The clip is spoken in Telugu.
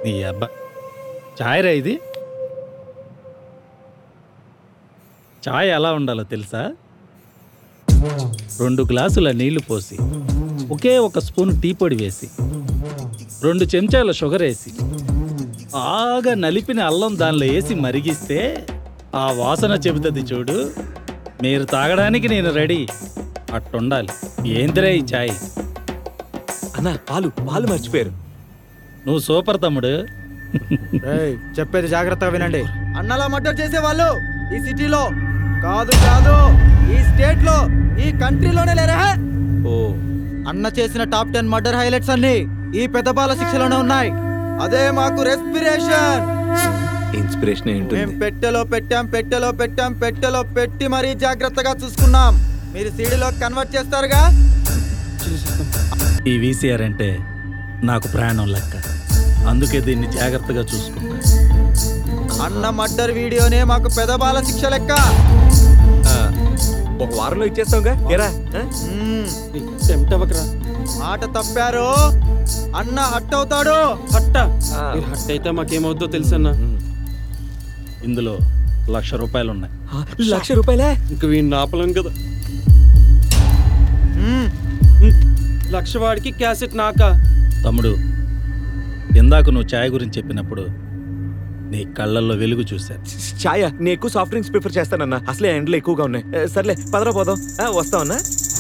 నీ అబ్బా చాయ్ రా ఇది చాయ్ ఎలా ఉండాలో తెలుసా రెండు గ్లాసుల నీళ్లు పోసి ఒకే ఒక స్పూన్ టీ పొడి వేసి రెండు చెంచాల షుగర్ వేసి బాగా నలిపిన అల్లం దానిలో వేసి మరిగిస్తే ఆ వాసన చెబుతుంది చూడు మీరు తాగడానికి నేను రెడీ అట్టుండాలి ఏందిరా ఈ చాయ్ అన్న పాలు పాలు మర్చిపోయారు నువ్వు సూపర్ తమ్ముడు ఏయ్, చెప్పేది జాగ్రత్తగా వినండి అన్నలా మర్డర్ చేసే వాళ్ళు ఈ సిటీలో కాదు కాదు ఈ స్టేట్ లో ఈ కంట్రీలోనే లేరా ఓ అన్న చేసిన టాప్ టెన్ మర్డర్ హైలైట్స్ అన్ని ఈ పెద్దపాల శిక్షలోనే ఉన్నాయి అదే మాకు రెస్పిరేషన్ ఇన్స్పిరేషన్ మేం ఏంటుంది పెట్టెలో పెట్టాం పెట్టెలో పెట్టాం పెట్టెలో పెట్టి మరీ జాగ్రత్తగా చూసుకున్నాం మీరు సీడీలో కన్వర్ట్ చేస్తారుగా ఈ వీసీఆర్ అంటే నాకు ప్రాణం లెక్క అందుకే దీన్ని జాగ్రత్తగా చూసుకుంటా అన్న మర్డర్ వీడియోనే మాకు పెదబాల శిక్ష లెక్క ఆ, ఒక వారంలో ఇచ్చేస్తావుగా ఏరా ఆ? మ్మ్. టెంప్ట్ అవ్వకరా మాట తప్పారు అన్న హట్ అవుతాడు హట్ట ఆ. మీరు హట్ అయితే మాకేమవుద్దో తెలుసన్నా ఇందులో లక్ష రూపాయలు ఉన్నాయి ఆ, లక్ష రూపాయలే ఇంక వీడిని ఆపలేం కదా మ్మ్. హ్మ్. లక్ష వాడికి క్యాసెట్ నాకా తమ్ముడు ఇందాక నువ్వు ఛాయ్ గురించి చెప్పినప్పుడు నీ కళ్ళల్లో వెలుగు చూశాను ఛాయ నేను ఎక్కువ సాఫ్ట్ డ్రింక్స్ ప్రిఫర్ చేస్తానన్నా అసలే ఎండలు ఎక్కువగా ఉన్నాయి ఏ, సర్లే పదరా పోదాం ఆ, వస్తావన్నా